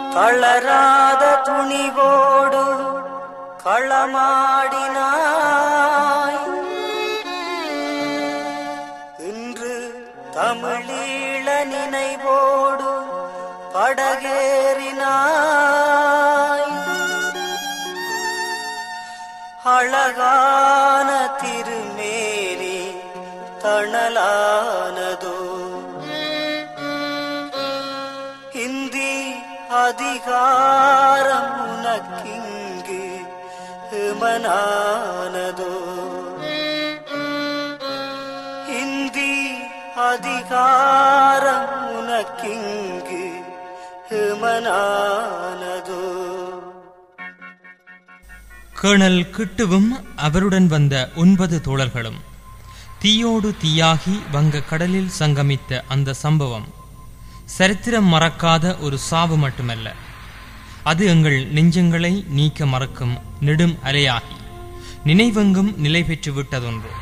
தளராத துணிவோடு களமாடினாய் இன்று தமிழீழ நினைவோடு படகேறினாய் அழகான திருமேனி தணலானதோ இந்தி அதிகாரம் உனக்கிங்கு மனானதோ இந்தி அதிகாரம் உனக்கிங்கு மனானதோ கேணல் கிட்டுவும் அவருடன் வந்த ஒன்பது தோழர்களும் தீயோடு தீயாகி வங்க கடலில் சங்கமித்த அந்த சம்பவம் சரித்திரம் மறக்காத ஒரு சாவு மட்டுமல்ல அது எங்கள் நெஞ்சங்களை நீக்க மறக்கும் நெடும் அலையாகி நினைவெங்கும் நிலை பெற்று விட்டதொன்று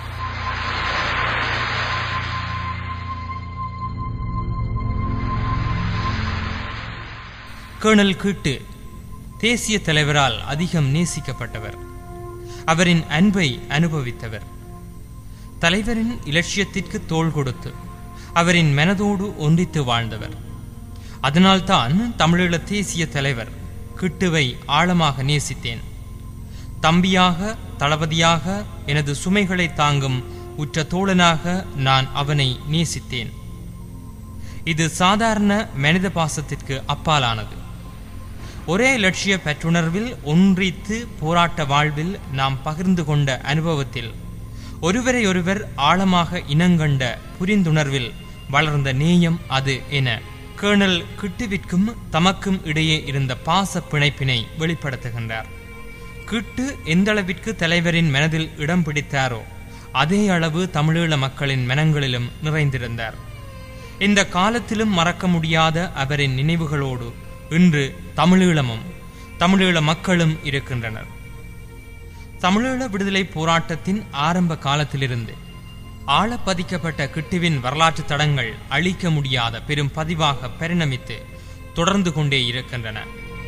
கேணல் கீட்டு தேசிய தலைவரால் அதிகம் நேசிக்கப்பட்டவர் அவரின் அன்பை அனுபவித்தவர் தலைவரின் இலட்சியத்திற்கு தோள் கொடுத்து அவரின் மனதோடு ஒன்றித்து வாழ்ந்தவர் அதனால்தான் தமிழீழ தேசிய தலைவர் கிட்டுவை ஆழமாக நேசித்தேன் தம்பியாக தளபதியாக எனது சுமைகளை தாங்கும் உற்ற தோழனாக நான் அவனை நேசித்தேன் இது சாதாரண மனித பாசத்திற்கு அப்பாலானது ஒரே லட்சிய பெற்றுணர்வில் ஒன்றித்து போராட்ட வாழ்வில் நாம் பகிர்ந்து கொண்ட அனுபவத்தில் ஒருவரை ஒருவர் ஆழமாக இனங்கண்ட புரிந்துணர்வில் வளர்ந்த நேயம் அது என கேர்னல் கிட்டுவிற்கும் தமக்கும் இடையே இருந்த பாச பிணைப்பினை வெளிப்படுத்துகின்றார் கிட்டு எந்தளவிற்கு தலைவரின் மனதில் இடம் பிடித்தாரோ அதே அளவு தமிழீழ மக்களின் மனங்களிலும் நிறைந்திருந்தார் இந்த காலத்திலும் மறக்க முடியாத அவரின் நினைவுகளோடு இன்று தமிழீழமும் தமிழீழ மக்களும் இருக்கின்றனர் தமிழீழ விடுதலை போராட்டத்தின் ஆரம்ப காலத்திலிருந்து ஆழப்பதிக்கப்பட்ட கிட்டுவின் வரலாற்று தடங்கள் அழிக்க முடியாத பெரும் பதிவாக பரிணமித்து தொடர்ந்து கொண்டே இருக்கின்றன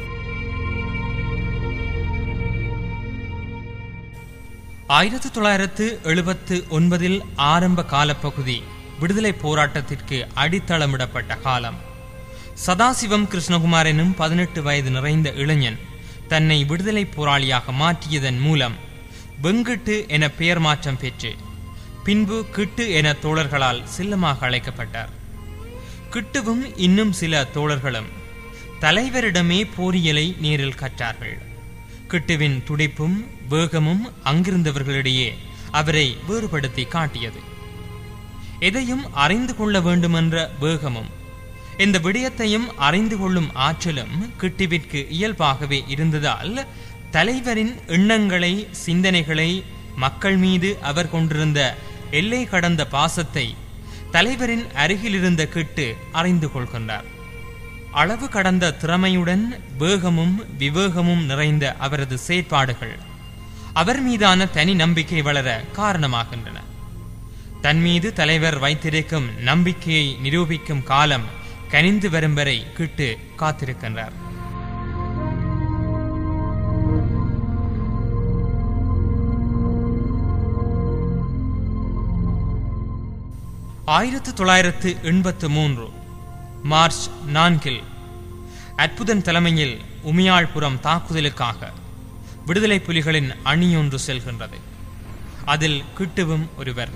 ஆயிரத்தி தொள்ளாயிரத்து எழுபத்து ஒன்பதில் ஆரம்ப காலப்பகுதி விடுதலை போராட்டத்திற்கு அடித்தளமிடப்பட்ட காலம் சதாசிவம் கிருஷ்ணகுமார் எனும் பதினெட்டு வயது நிறைந்த இளைஞன் தன்னை விடுதலை போராளியாக மாற்றியதன் மூலம் வெங்கிட்டு என பெயர் மாற்றம் பெற்று பின்பு கிட்டு என தோழர்களால் செல்லமாக அழைக்கப்பட்டார் கிட்டுவும் இன்னும் சில தோழர்களும் தலைவரிடமே போரியலை நேரில் கற்றார்கள் கிட்டுவின் துடிப்பும் வேகமும் அங்கிருந்தவர்களிடையே அவரை வேறுபடுத்தி காட்டியது எதையும் அறிந்து கொள்ள வேண்டுமென்ற வேகமும் இந்த விடயத்தையும் அறிந்து கொள்ளும் ஆற்றலும் கிட்டுவிற்கு இயல்பாகவே இருந்ததால் தலைவரின் எண்ணங்களை சிந்தனைகளை மக்கள் மீது அவர் கொண்டிருந்த எல்லை கடந்த பாசத்தை தலைவரின் அருகிலிருந்த கிட்டு அறிந்து கொள்கின்றார் அளவு கடந்த திறமையுடன் வேகமும் விவேகமும் நிறைந்த அவரது செயற்பாடுகள் அவர் மீதான தனி நம்பிக்கை வளர காரணமாகின்றன தன் மீது தலைவர் வைத்திருக்கும் நம்பிக்கையை நிரூபிக்கும் காலம் கனிந்து வரும் வரை கிட்டு காத்திருக்கின்றார் ஆயிரத்து தொள்ளாயிரத்து எண்பத்து மூன்று மார்ச் நான்கில் அற்புதன் தலைமையில் உமியாள்புரம் தாக்குதலுக்காக விடுதலை புலிகளின் அணியொன்று செல்கின்றது அதில் கிட்டுவும் ஒருவர்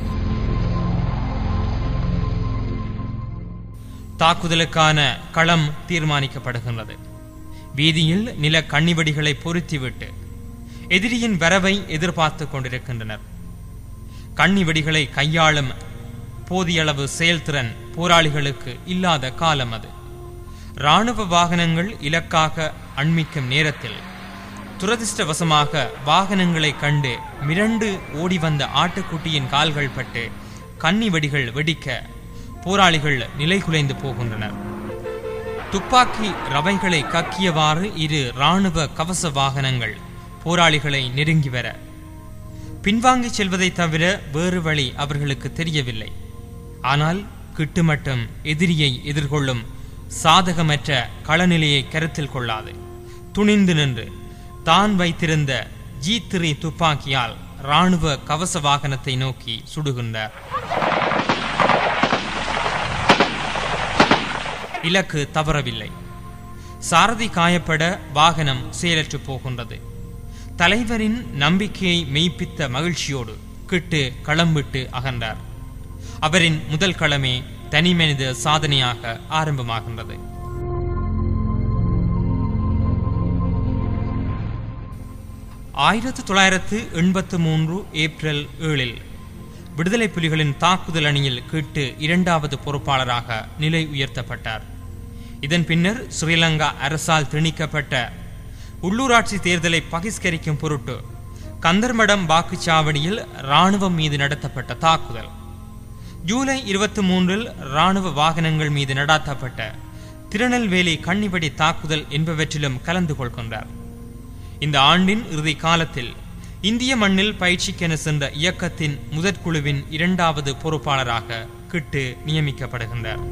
தாக்குதலுக்கான களம் தீர்மானிக்கப்படுகின்றது வீதியில் நில கண்ணிவடிகளை பொருத்திவிட்டு எதிரியின் வரவை எதிர்பார்த்து கொண்டிருக்கின்றனர் கண்ணிவெடிகளை கையாளும் போதியளவு செயல்திறன் போராளிகளுக்கு இல்லாத காலம் அது இராணுவ வாகனங்கள் இலக்காக அண்மிக்கும் நேரத்தில் துரதிர்ஷ்டவசமாக வாகனங்களை கண்டு மிரண்டு ஓடி வந்த ஆட்டுக்குட்டியின் கால்கள் பட்டு கன்னி வெடிகள் வெடிக்க போராளிகள் நிலைகுலைந்து போகின்றனர் துப்பாக்கி ரவைகளை கக்கியவாறு இரு இராணுவ கவச வாகனங்கள் போராளிகளை நெருங்கி வர பின்வாங்கிச் செல்வதைத் தவிர வேறு வழி அவர்களுக்கு தெரியவில்லை ஆனால் கிட்டுமட்டும் எதிரியை எதிர்கொள்ளும் சாதகமற்ற களநிலையை கருத்தில் கொள்ளாது துணிந்து நின்று தான் வைத்திருந்த ஜி த்ரீ துப்பாக்கியால் ராணுவ கவச வாகனத்தை நோக்கி சுடுகின்றார் இலக்கு தவறவில்லை சாரதி காயப்பட வாகனம் செயலற்று போகின்றது தலைவரின் நம்பிக்கையை மெய்ப்பித்த மகிழ்ச்சியோடு கிட்டு களம்பிட்டு அகன்றார் அவரின் முதல் களமே தனிமனித சாதனையாக ஆரம்பமாகின்றது ஆயிரத்து தொள்ளாயிரத்து எண்பத்து மூன்று ஏப்ரல் ஏழில் விடுதலை புலிகளின் தாக்குதல் அணியில் கிட்டு இரண்டாவது பொறுப்பாளராக நிலை உயர்த்தப்பட்டார் இதன் பின்னர் ஸ்ரீலங்கா அரசால் திணிக்கப்பட்ட உள்ளூராட்சி தேர்தலை பகிஷ்கரிக்கும் பொருட்டு கந்தர்மடம் வாக்குச்சாவடியில் ராணுவம் மீது நடத்தப்பட்ட தாக்குதல் ஜூலை இருபத்தி மூன்றில் ராணுவ வாகனங்கள் மீது நடாத்தப்பட்ட திருநெல்வேலி கன்னிவடி தாக்குதல் என்பவற்றிலும் கலந்து கொள்கின்றார் இந்த ஆண்டின் இறுதி காலத்தில் இந்திய மண்ணில் பயிற்சிக்கென சென்ற இயக்கத்தின் முதற்குழுவின் இரண்டாவது பொறுப்பாளராக கிட்டு நியமிக்கப்படுகின்றார்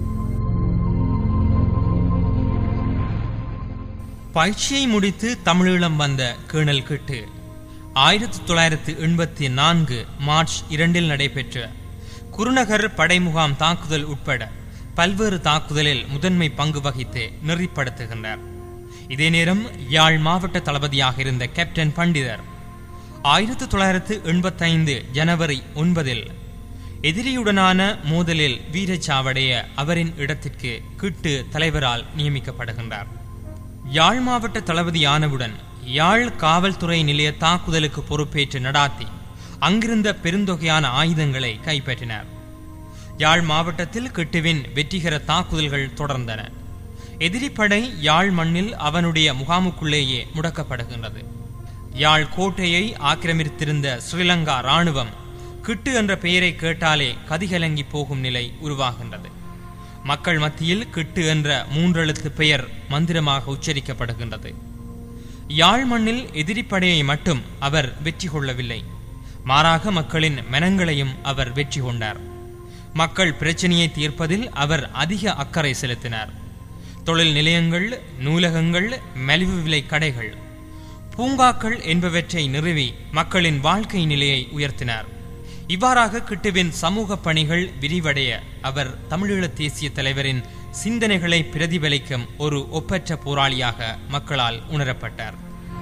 பயிற்சியை முடித்து தமிழீழம் வந்த கேணல் கிட்டு ஆயிரத்தி தொள்ளாயிரத்து எண்பத்தி நான்கு மார்ச் இரண்டில் நடைபெற்ற குருநகர் படைமுகாம் தாக்குதல் உட்பட பல்வேறு தாக்குதலில் முதன்மை பங்கு வகித்து நெறிப்படுத்துகின்றார் இதே நேரம் யாழ் மாவட்ட தளபதியாக இருந்த கேப்டன் பண்டிதர் ஆயிரத்தி தொள்ளாயிரத்து எண்பத்தைந்து ஜனவரி ஒன்பதில் எதிரியுடனான மோதலில் வீரச்சாவடைய அவரின் இடத்திற்கு கிட்டு தலைவரால் நியமிக்கப்படுகின்றார் யாழ் மாவட்ட தளபதியானவுடன் யாழ் காவல்துறை நிலைய தாக்குதலுக்கு பொறுப்பேற்று நடாத்தி அங்கிருந்த பெருந்தொகையான ஆயுதங்களை கைப்பற்றினார் யாழ் மாவட்டத்தில் கிட்டுவின் வெற்றிகர தாக்குதல்கள் தொடர்ந்தன எதிரிப்படை யாழ் மண்ணில் அவனுடைய முகாமுக்குள்ளேயே முடக்கப்படுகின்றது யாழ் கோட்டையை ஆக்கிரமித்திருந்த ஸ்ரீலங்கா ராணுவம் கிட்டு என்ற பெயரை கேட்டாலே கதிகலங்கி போகும் நிலை உருவாகின்றது மக்கள் மத்தியில் கிட்டு என்ற மூன்றெழுத்து பெயர் மந்திரமாக உச்சரிக்கப்படுகின்றது யாழ் மண்ணில் எதிரிப்படையை மட்டும் அவர் வெற்றி கொள்ளவில்லை மாறாக மக்களின் மனங்களையும் அவர் வெற்றி கொண்டார் மக்கள் பிரச்சனையை தீர்ப்பதில் அவர் அதிக அக்கறை செலுத்தினார் தொழில் நிலையங்கள் நூலகங்கள் மலிவு விலை கடைகள் பூங்காக்கள் என்பவற்றை நிறுவி மக்களின் வாழ்க்கை நிலையை உயர்த்தினார் இவ்வாறாக கிட்டுவின் சமூக பணிகள் விரிவடைய அவர் தமிழீழ தேசிய தலைவரின் சிந்தனைகளை பிரதிபலிக்கும் ஒரு ஒப்பற்ற போராளியாக மக்களால் உணரப்பட்டார்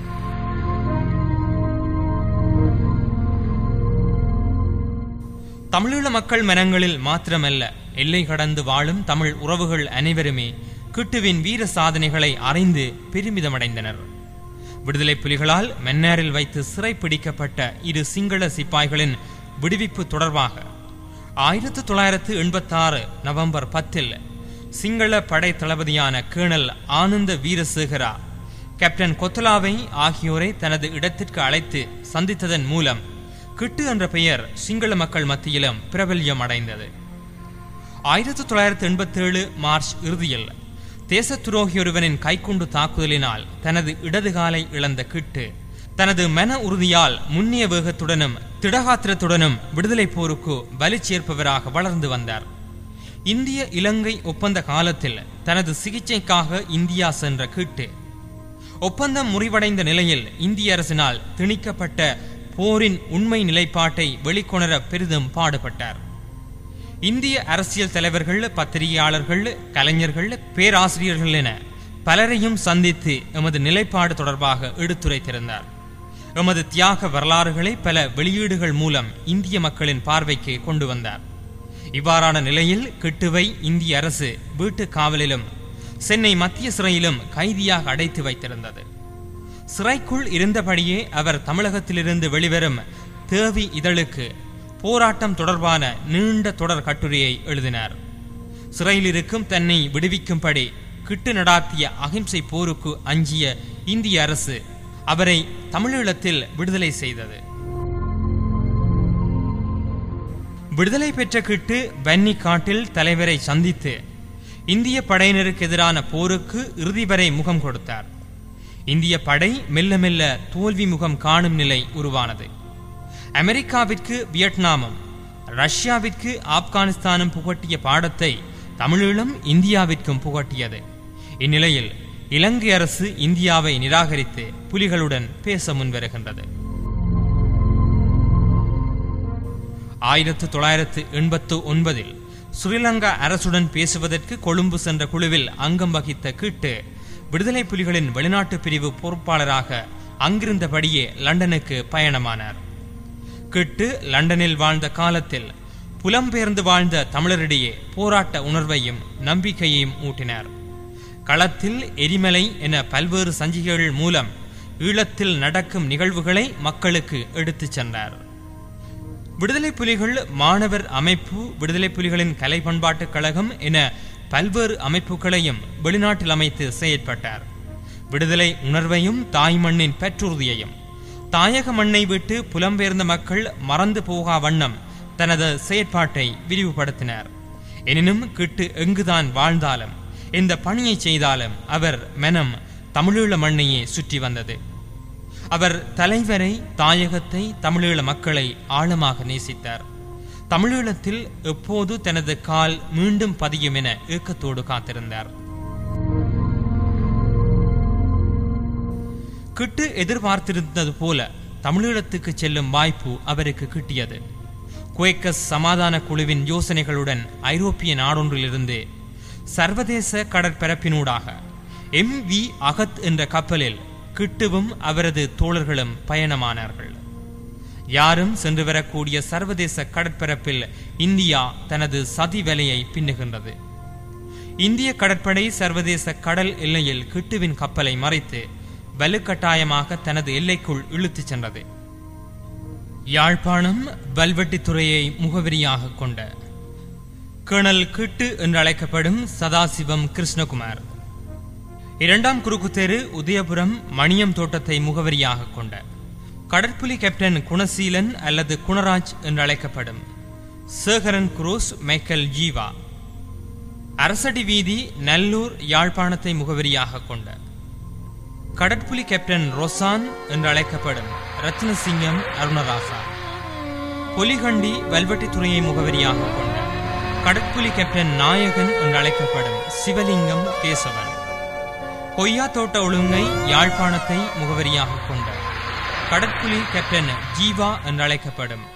தமிழீழ மக்கள் மனங்களில் மாத்திரமல்ல எல்லை கடந்து வாழும் தமிழ் உறவுகள் அனைவருமே கிட்டுவின் வீர சாதனைகளை அறிந்து பெருமிதமடைந்தனர் விடுதலை புலிகளால் மன்னாரில் வைத்து சிறை பிடிக்கப்பட்ட இரு சிங்கள சிப்பாய்களின் விடுவிப்பு தொடர்பாக ஆயிரத்து தொள்ளாயிரத்து எண்பத்தாறு நவம்பர் பத்தில் சிங்கள படை தளபதியான கேர்னல் ஆனந்த வீரசேகரா கேப்டன் கொத்தலாவை ஆகியோரை தனது இடத்திற்கு அழைத்து சந்தித்ததன் மூலம் கிட்டு என்ற பெயர் சிங்கள மக்கள் மத்தியிலும் பிரபல்யம் அடைந்தது ஆயிரத்தி தொள்ளாயிரத்தி எண்பத்தி ஏழு மார்ச் இறுதியில் தேச துரோகியொருவனின் கைக்குண்டு தாக்குதலினால் தனது இடது காலை இழந்த கிட்டு தனது மன உறுதியால் முன்னிய வேகத்துடனும் திடகாத்திரத்துடனும் விடுதலை போருக்கு வலி சேர்ப்பவராக வளர்ந்து வந்தார் இந்திய இலங்கை ஒப்பந்த காலத்தில் தனது சிகிச்சைக்காக இந்தியா சென்ற கிட்டு ஒப்பந்தம் முறிவடைந்த நிலையில் இந்திய அரசினால் திணிக்கப்பட்ட போரின் உண்மை நிலைப்பாட்டை வெளிக்கொணர பெரிதும் பாடுபட்டார் இந்திய அரசியல் தலைவர்கள் பத்திரிகையாளர்கள் கலைஞர்கள் பேராசிரியர்கள் என பலரையும் சந்தித்து எமது நிலைப்பாடு தொடர்பாக எடுத்துரைத்திருந்தார் எமது தியாக வரலாறுகளை பல வெளியீடுகள் மூலம் இந்திய மக்களின் பார்வைக்கு கொண்டு வந்தார் இவ்வாறான நிலையில் கிட்டுவை இந்திய அரசு வீட்டு காவலிலும் சென்னை மத்திய சிறையிலும் கைதியாக அடைத்து வைத்திருந்தது சிறைக்குள் இருந்தபடியே அவர் தமிழகத்திலிருந்து வெளிவரும் தேவி இதழுக்கு போராட்டம் தொடர்பான நீண்ட தொடர் கட்டுரையை எழுதினார் சிறையில் இருக்கும் தன்னை விடுவிக்கும்படி கிட்டு நடாத்திய அகிம்சை போருக்கு அஞ்சிய இந்திய அரசு அவரை தமிழீழத்தில் விடுதலை செய்தது விடுதலை பெற்ற கிட்டு வன்னி காட்டில் தலைவரை சந்தித்து இந்திய படையினருக்கு எதிரான போருக்கு இறுதி வரை முகம் கொடுத்தார் இந்திய படை மெல்ல மெல்ல தோல்வி முகம் காணும் நிலை உருவானது அமெரிக்காவிற்கு வியட்நாமும் ரஷ்யாவிற்கு ஆப்கானிஸ்தானும் புகட்டிய பாடத்தை தமிழீழம் இந்தியாவிற்கும் புகட்டியது இந்நிலையில் இலங்கை அரசு இந்தியாவை நிராகரித்து புலிகளுடன் பேச முன்வருகின்றது ஆயிரத்து தொள்ளாயிரத்து எண்பத்து ஒன்பதில் ஸ்ரீலங்கா அரசுடன் பேசுவதற்கு கொழும்பு சென்ற குழுவில் அங்கம் வகித்த கீட்டு விடுதலை புலிகளின் வெளிநாட்டு பிரிவு பொறுப்பாளராக அங்கிருந்தபடியே லண்டனுக்கு பயணமானார் கிட்டு லண்டனில் வாழ்ந்த காலத்தில் புலம்பெயர்ந்து வாழ்ந்த தமிழரிடையே போராட்ட உணர்வையும் நம்பிக்கையையும் ஊட்டினார் களத்தில் எரிமலை என பல்வேறு சஞ்சிகைகள் மூலம் ஈழத்தில் நடக்கும் நிகழ்வுகளை மக்களுக்கு எடுத்துச் சென்றார் விடுதலை புலிகள் மாணவர் அமைப்பு விடுதலை புலிகளின் கலை பண்பாட்டுக் கழகம் என பல்வேறு அமைப்புகளையும் வெளிநாட்டில் அமைத்து செயற்பட்டார் விடுதலை உணர்வையும் தாய் மண்ணின் பெற்றுறுதியையும் தாயக மண்ணை விட்டு புலம்பெயர்ந்த மக்கள் மறந்து போகா வண்ணம் தனது செயற்பாட்டை விரிவுபடுத்தினார் எனினும் கிட்டு எங்குதான் வாழ்ந்தாலும் இந்த பணியை செய்தாலும் அவர் மனம் தமிழீழ மண்ணையே சுற்றி வந்தது அவர் தலைவரை தாயகத்தை தமிழீழ மக்களை ஆழமாக நேசித்தார் தமிழீழத்தில் எப்போது தனது கால் மீண்டும் பதியும் என ஏக்கத்தோடு காத்திருந்தார் கிட்டு எதிர்பார்த்திருந்தது போல தமிழீழத்துக்கு செல்லும் வாய்ப்பு அவருக்கு கிட்டியது குவேக்கஸ் சமாதான குழுவின் யோசனைகளுடன் ஐரோப்பிய நாடொன்றிலிருந்து சர்வதேச கடற்பரப்பினூடாக எம் வி அகத் என்ற கப்பலில் கிட்டுவும் அவரது தோழர்களும் பயணமானார்கள் யாரும் சென்று வரக்கூடிய சர்வதேச கடற்பரப்பில் இந்தியா தனது சதி வேலையை பின்னுகின்றது இந்திய கடற்படை சர்வதேச கடல் எல்லையில் கிட்டுவின் கப்பலை மறைத்து வலுக்கட்டாயமாக தனது எல்லைக்குள் இழுத்துச் சென்றது யாழ்ப்பாணம் வல்வெட்டித்துறையை முகவரியாக கொண்ட கேர்னல் கிட்டு என்று அழைக்கப்படும் சதாசிவம் கிருஷ்ணகுமார் இரண்டாம் குறுக்கு தெரு உதயபுரம் மணியம் தோட்டத்தை முகவரியாக கொண்ட கடற்புலி கேப்டன் குணசீலன் அல்லது குணராஜ் என்று அழைக்கப்படும் சேகரன் குரூஸ் மைக்கேல் ஜீவா அரசடி வீதி நல்லூர் யாழ்ப்பாணத்தை முகவரியாக கொண்ட கடற்புலி கேப்டன் ரொசான் என்று அழைக்கப்படும் ரத்னசிங்கம் அருணராசா பொலிகண்டி வல்வெட்டித்துறையை முகவரியாக கொண்ட கடற்புலி கேப்டன் நாயகன் என்று அழைக்கப்படும் சிவலிங்கம் கேசவன் கொய்யா தோட்ட ஒழுங்கை யாழ்ப்பாணத்தை முகவரியாக கொண்ட கடற்புலி கேப்டன் ஜீவா என்று அழைக்கப்படும்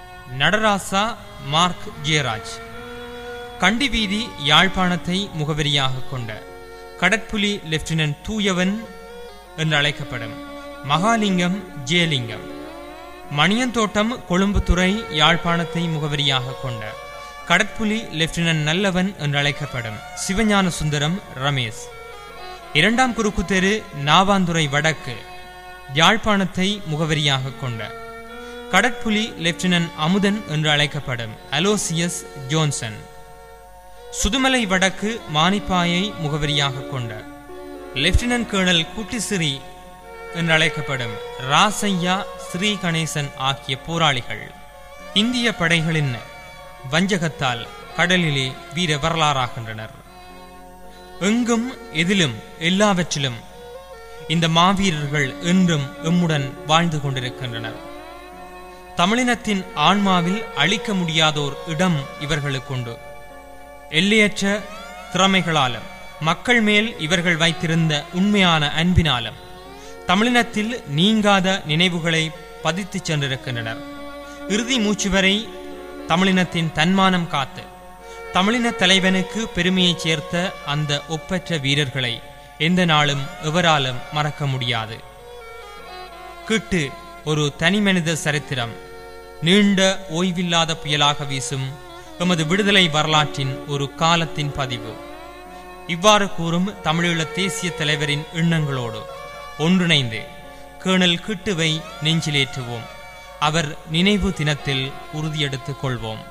நடராசா மார்க் ஜெயராஜ் கண்டி வீதி யாழ்ப்பாணத்தை முகவரியாக கொண்ட கடற்புலி லெப்டினன்ட் தூயவன் என்று அழைக்கப்படும் மகாலிங்கம் ஜெயலிங்கம் மணியந்தோட்டம் கொழும்புத்துறை யாழ்ப்பாணத்தை முகவரியாக கொண்ட கடற்புலி லெப்டினன்ட் நல்லவன் என்று அழைக்கப்படும் சிவஞான சுந்தரம் ரமேஷ் இரண்டாம் குறுக்கு தெரு நாவாந்துறை வடக்கு யாழ்ப்பாணத்தை முகவரியாக கொண்ட கடற்புலி லெப்டினன்ட் அமுதன் என்று அழைக்கப்படும் அலோசியஸ் ஜோன்சன் சுதுமலை வடக்கு மானிப்பாயை முகவரியாக கொண்ட லெப்டினன்ட் கேர்னல் குட்டிசிறி என்று அழைக்கப்படும் ராசையா ஸ்ரீ கணேசன் ஆகிய போராளிகள் இந்திய படைகளின் வஞ்சகத்தால் கடலிலே வீர வரலாறாகின்றனர் எங்கும் எதிலும் எல்லாவற்றிலும் இந்த மாவீரர்கள் என்றும் எம்முடன் வாழ்ந்து கொண்டிருக்கின்றனர் தமிழினத்தின் ஆன்மாவில் அழிக்க முடியாதோர் இடம் இவர்களுக்குண்டு எல்லையற்ற திறமைகளாலும் மக்கள் மேல் இவர்கள் வைத்திருந்த உண்மையான அன்பினாலும் தமிழினத்தில் நீங்காத நினைவுகளை பதித்துச் சென்றிருக்கின்றனர் இறுதி மூச்சு வரை தமிழினத்தின் தன்மானம் காத்து தமிழின தலைவனுக்கு பெருமையைச் சேர்த்த அந்த ஒப்பற்ற வீரர்களை எந்த நாளும் எவராலும் மறக்க முடியாது கிட்டு ஒரு தனிமனித சரித்திரம் நீண்ட ஓய்வில்லாத புயலாக வீசும் எமது விடுதலை வரலாற்றின் ஒரு காலத்தின் பதிவு இவ்வாறு கூறும் தமிழீழ தேசிய தலைவரின் எண்ணங்களோடு ஒன்றிணைந்து கேர்னல் கிட்டுவை நெஞ்சிலேற்றுவோம் அவர் நினைவு தினத்தில் உறுதியெடுத்துக் கொள்வோம்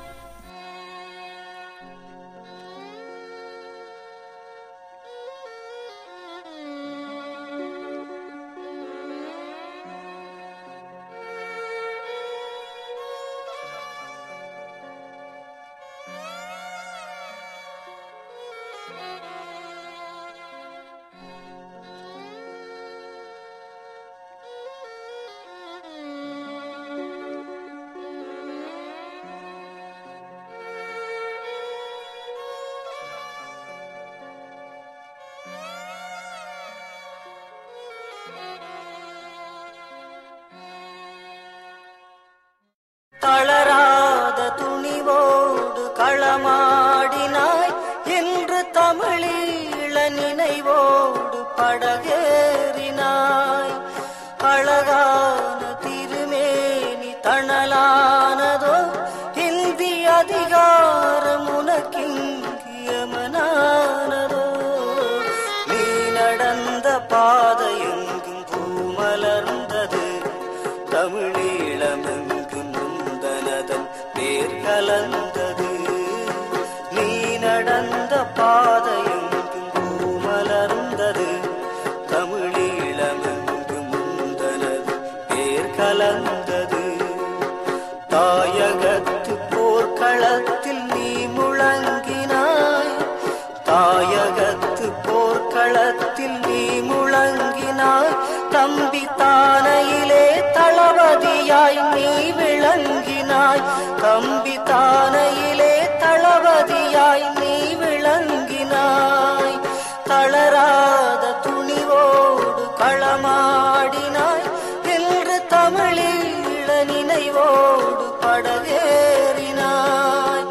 படகேறினாய் அழகான திருமேனி தணலானதோ இந்தி அதிகாரம் உனக்கிங்கியமனானதோ நீ நடந்த பாதையெங்கும் பூமலர்ந்தது தமிழீழமெங்கும் முந்தனதன் பேர் கலந்தது நீ நடந்த பாதையெங்கும் பூமலர்ந்தது தமிழீழமெங்கும் முந்தனது பேர் கலந்தது தாயகத்து போர்க்களத்தில் நீ முழங்கினாய் தாயகத்து போர்க்களத்தில் நீ முழங்கினாய் தம்பி தானையிலே தளபதியாய் நீ விளங்கினாய் தம்பி தானையிலே தளபதியாய் நீ விளங்கினாய் தளராத துணிவோடு களமாடினாய் என்று தமிழீழ நினைவோடு படகேறினாய்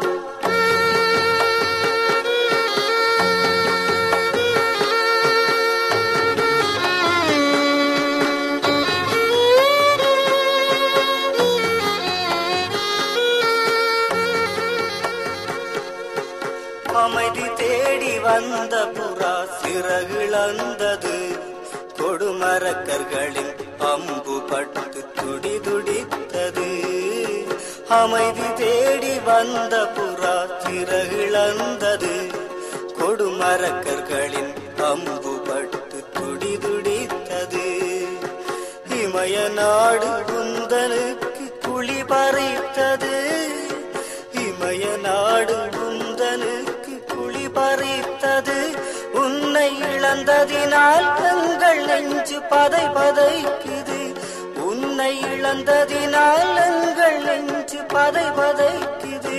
அமைதி தேடி வந்த புறா சிறகிழந்தது கொடுமரக்கர்களின் அம்பு பட்டு துடி துடித்தது அமைதி தேடி வந்த புறா சிறகிழந்தது கொடுமரக்கர்களின் அம்பு பட்டு துடி துடித்தது இமய நாடு குந்தனுக்கு குழி பறித்தது இமய நாடு குந்தனுக்கு குழி பறித்தது உன்னை இழந்ததினால் எங்கள் நெஞ்சு பதை பதைக்குது உன்னை இழந்ததினால் எங்கள் நெஞ்சு பதை பதைக்குது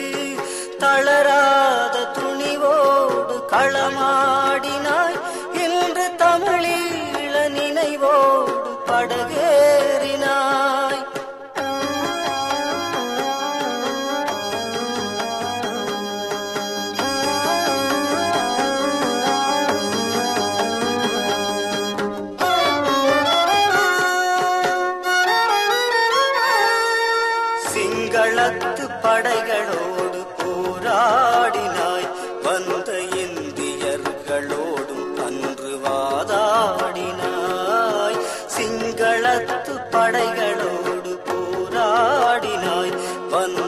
தளராத துணிவோடு களமாடினாய் இன்று தமிழீழ நினைவோடு படகேறினாய் சிங்களத்து படைகளோடு போராடினாய் வந்த இந்தியர்களோடும் அன்று வாதாடினாய் சிங்களத்து படைகளோடு போராடினாய் வந்த